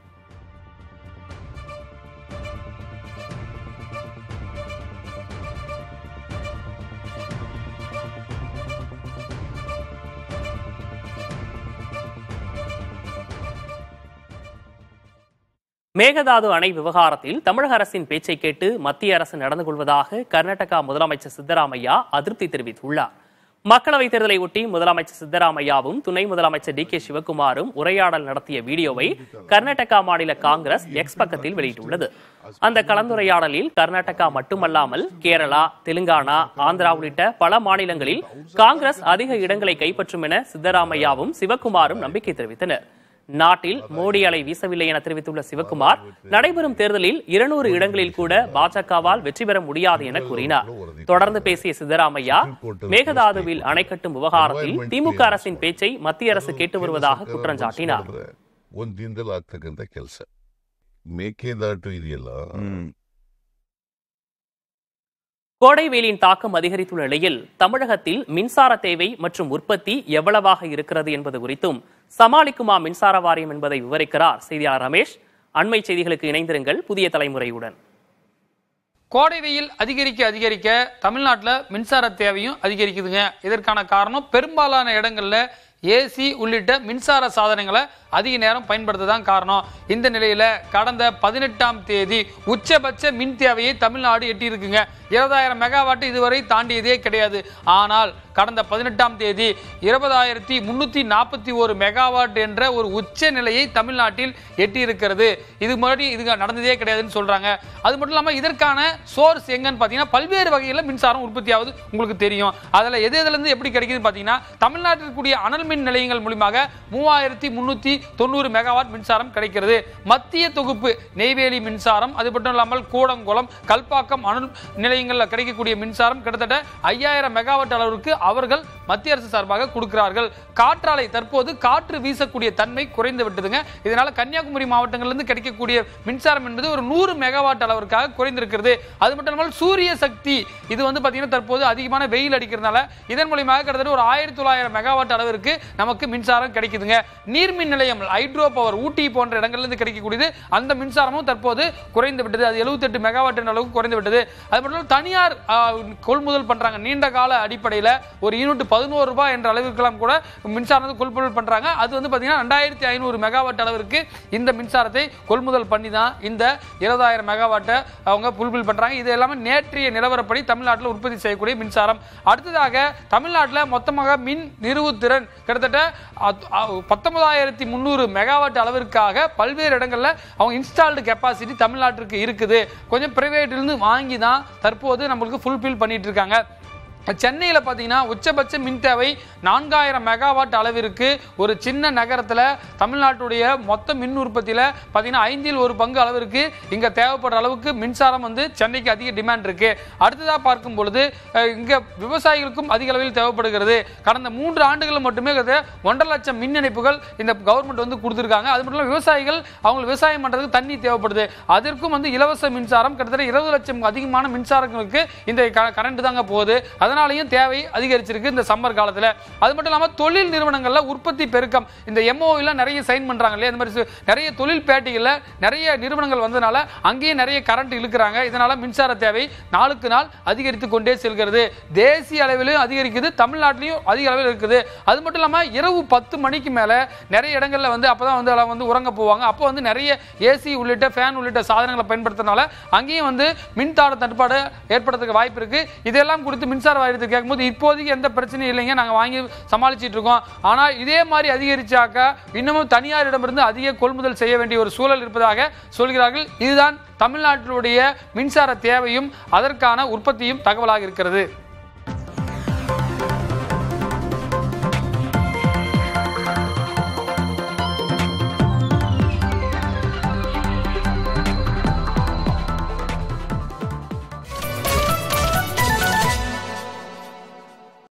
மேகதாது அணை விவகாரத்தில் தமிழக அரசின் பேச்சை கேட்டு மத்திய அரசு நடந்து கொள்வதாக கர்நாடகா முதலமைச்சர் சித்தராமையா அதிருப்தி தெரிவித்துள்ளார் மக்களவைத் தேர்தலை ஒட்டி முதலமைச்சர் சித்தராமையாவும் துணை முதலமைச்சர் டி கே சிவகுமாரும் உரையாடல் நடத்திய வீடியோவை கர்நாடகா மாநில காங்கிரஸ் எக்ஸ் பக்கத்தில் வெளியிட்டுள்ளது அந்த கலந்துரையாடலில் கர்நாடகா மட்டுமல்லாமல் கேரளா தெலுங்கானா ஆந்திரா உள்ளிட்ட பல மாநிலங்களில் காங்கிரஸ் அதிக இடங்களை கைப்பற்றும் என சித்தராமையாவும் சிவகுமாரும் நம்பிக்கை தெரிவித்தனர் நாட்டில் மோடி அலை வீசவில்லை என தெரிவித்துள்ள சிவகுமார் நடைபெறும் தேர்தலில் இருநூறு இடங்களில் கூட பாஜகவால் வெற்றி பெற முடியாது என கூறினார் தொடர்ந்து பேசிய சித்தராமையா மேகதாதுவில் அணை கட்டும் விவகாரத்தில் திமுக அரசின் பேச்சை மத்திய அரசு கேட்டு வருவதாக குற்றம் சாட்டினார் ಒಂದ್ ದಿನದಲ್ಲಿ ಆಗ್ತಕ್ಕಂಥ ಕೆಲಸ ಮೇಕೆದಾಟು ಇದೆಯಲ್ಲ கோடை வெயிலின் தாக்கம் அதிகரித்துள்ள நிலையில் தமிழகத்தில் மின்சார தேவை மற்றும் உற்பத்தி எவ்வளவாக இருக்கிறது என்பது குறித்தும் சமாளிக்குமா மின்சார வாரியம் என்பதை விவரிக்கிறார் செய்தியாளர் ரமேஷ் அண்மை செய்திகளுக்கு இணைந்திருங்கள் புதிய தலைமுறையுடன் கோடை வெயில் அதிகரிக்க அதிகரிக்க தமிழ்நாட்டில் மின்சார தேவையும் அதிகரிக்குதுங்க இதற்கான காரணம் பெரும்பாலான இடங்கள்ல ஏசி உள்ளிட்ட மின்சார சாதனங்களை அதிக நேரம் பயன்படுத்த தான் காரணம் இந்த நிலையில கடந்த பதினெட்டாம் தேதி உச்சபட்ச மின் தேவையை தமிழ்நாடு எட்டியிருக்குங்க இருபதாயிரம் மெகாவாட் இதுவரை தாண்டியதே கிடையாது ஆனால் கடந்த பதினெட்டாம் தேதி இருபதாயிரத்தி முன்னூத்தி நாற்பத்தி ஒரு மெகாவாட் என்ற ஒரு உச்ச நிலையை தமிழ்நாட்டில் எட்டியிருக்கிறது இது முன்னாடி இது நடந்ததே கிடையாதுன்னு சொல்றாங்க அது மட்டும் இல்லாமல் இதற்கான சோர்ஸ் எங்கன்னு பார்த்தீங்கன்னா பல்வேறு வகையில் மின்சாரம் உற்பத்தி ஆகுது உங்களுக்கு தெரியும் அதில் எது எதுலேருந்து எப்படி கிடைக்குதுன்னு பார்த்தீங்கன்னா தமிழ்நாட்டில் இருக்கக்கூடிய அனல் மின் நிலையங்கள் மூலியமாக மூவாயிரத்தி முன்னூற்றி தொண்ணூறு மெகாவாட் மின்சாரம் கிடைக்கிறது மத்திய தொகுப்பு நெய்வேலி மின்சாரம் அது மட்டும் இல்லாமல் கூடங்குளம் கல்பாக்கம் அனல் நிலையங்கள் நிலையங்களில் கிடைக்கக்கூடிய மின்சாரம் கிட்டத்தட்ட ஐயாயிரம் மெகாவாட் அளவிற்கு அவர்கள் மத்திய அரசு சார்பாக கொடுக்கிறார்கள் காற்றாலை தற்போது காற்று வீசக்கூடிய தன்மை குறைந்து விட்டதுங்க இதனால கன்னியாகுமரி மாவட்டங்களிலிருந்து கிடைக்கக்கூடிய மின்சாரம் என்பது ஒரு நூறு மெகாவாட் அளவிற்காக குறைந்திருக்கிறது அது மட்டும் இல்லாமல் சூரிய சக்தி இது வந்து பார்த்தீங்கன்னா தற்போது அதிகமான வெயில் அடிக்கிறதுனால இதன் மூலியமாக கிட்டத்தட்ட ஒரு ஆயிரத்தி தொள்ளாயிரம் மெகாவாட் அளவிற்கு நமக்கு மின்சாரம் கிடைக்குதுங்க நீர்மின் நிலையம் ஹைட்ரோ பவர் ஊட்டி போன்ற இடங்கள்ல இருந்து கிடைக்கக்கூடியது அந்த மின்சாரமும் தற்போது குறைந்து விட்டது அது 78 மெகாவாட் என்ற அளவுக்கு குறைந்து விட்டது அது மட்டும் இல்லாமல் தனியார் ஆ, கொள்முதல் பண்றாங்க நீண்ட கால அடிப்படையில் ஒரு யூனிட் பதினோரு ரூபாய் என்ற அளவிற்கெல்லாம் கூட மின்சாரத்தை கொள்முதல் பண்றாங்க அது வந்து பார்த்தீங்கன்னா ரெண்டாயிரத்தி ஐநூறு மெகாவாட் அளவிற்கு இந்த மின்சாரத்தை கொள்முதல் பண்ணி தான் இந்த இருபதாயிரம் மெகாவாட்டை அவங்க புல்பில் பண்றாங்க இது எல்லாமே நேற்றைய நிலவரப்படி தமிழ்நாட்டில் உற்பத்தி செய்யக்கூடிய மின்சாரம் அடுத்ததாக தமிழ்நாட்டில் மொத்தமாக மின் நிறுவுத்திறன் கிட்டத்தட்ட அத்- அ- பத்தொன்பதாயிரத்தி முந்நூறு மெகாவாட் அளவிற்காக பல்வேறு இடங்கள்ல அவங்க இன்ஸ்டால்டு கெப்பாசிட்டி தமிழ்நாட்டிற்கு இருக்குது கொஞ்சம் பிரைவேட்ல இருந்து வாங்கி தான் தற்போது நம்மளுக்கு ஃபுல்ஃபில் பண்ணிட்டு இருக்காங்க சென்னையில் பார்த்தீங்கன்னா உச்சபட்ச மின் தேவை நான்காயிரம் மெகாவாட் அளவிற்கு ஒரு சின்ன நகரத்தில் தமிழ்நாட்டுடைய மொத்த மின் உற்பத்தியில் பார்த்தீங்கன்னா ஐந்தில் ஒரு பங்கு அளவிற்கு இங்கே தேவைப்படுற அளவுக்கு மின்சாரம் வந்து சென்னைக்கு அதிக டிமாண்ட் இருக்கு அடுத்ததாக பார்க்கும் பொழுது அஹ், இங்கே விவசாயிகளுக்கும் அதிக அளவில் தேவைப்படுகிறது கடந்த மூன்று ஆண்டுகள் மட்டுமே கிட்டத்தட்ட ஒன்றரை லட்சம் மின் இணைப்புகள் இந்த கவர்மெண்ட் வந்து கொடுத்துருக்காங்க அது மட்டும் இல்லாமல் விவசாயிகள் அவங்க விவசாயம் பண்ணுறதுக்கு தண்ணி தேவைப்படுது அதற்கும் வந்து இலவச மின்சாரம் கிட்டத்தட்ட இருபது லட்சம் அதிகமான மின்சாரங்களுக்கு இந்த கரண்ட் தாங்க போகுது அதனாலையும் தேவை அதிகரிச்சிருக்கு இந்த சம்மர் காலத்தில் அது மட்டும் இல்லாமல் தொழில் நிறுவனங்களில் உற்பத்தி பெருக்கம் இந்த எம்ஓவில் நிறைய சைன் பண்ணுறாங்க இல்லையா இந்த மாதிரி சு- நிறைய தொழில் பேட்டிகளில் நிறைய நிறுவனங்கள் வந்ததுனால அங்கேயே நிறைய கரண்ட் இழுக்கிறாங்க இதனால மின்சார தேவை நாளுக்கு நாள் அதிகரித்து கொண்டே செல்கிறது தேசிய அளவிலும் அதிகரிக்குது தமிழ்நாட்டிலையும் அதிக அளவில் இருக்குது அது மட்டும் இல்லாமல் இரவு பத்து மணிக்கு மேலே நிறைய இடங்கள்ல வந்து அப்பதான் வந்து எல்லாம் வந்து உறங்க போவாங்க அப்போ வந்து நிறைய ஏசி உள்ளிட்ட ஃபேன் உள்ளிட்ட சாதனங்களை பயன்படுத்துறதுனால அங்கேயும் வந்து மின்தாட தட்டுப்பாடு ஏற்படுறதுக்கு வாய்ப்பு இருக்கு இதெல்லாம் குறித்து மின்சார வாரியத்தை கேட்கும்போது இப்போதைக்கு எந்த பிரச்சனையும் இல்லைங்க நாங்கள் வாங்கி சமாளிச்சிட்டு இருக்கோம் ஆனால் இதே மாதிரி அதிகரிச்சாக்க இன்னமும் தனியாரிடமிருந்து அதிக கொள்முதல் செய்ய வேண்டிய ஒரு சூழல் இருப்பதாக சொல்கிறார்கள் இதுதான் தமிழ்நாட்டினுடைய மின்சார தேவையும் அதற்கான உற்பத்தியும் தகவலாக இருக்கிறது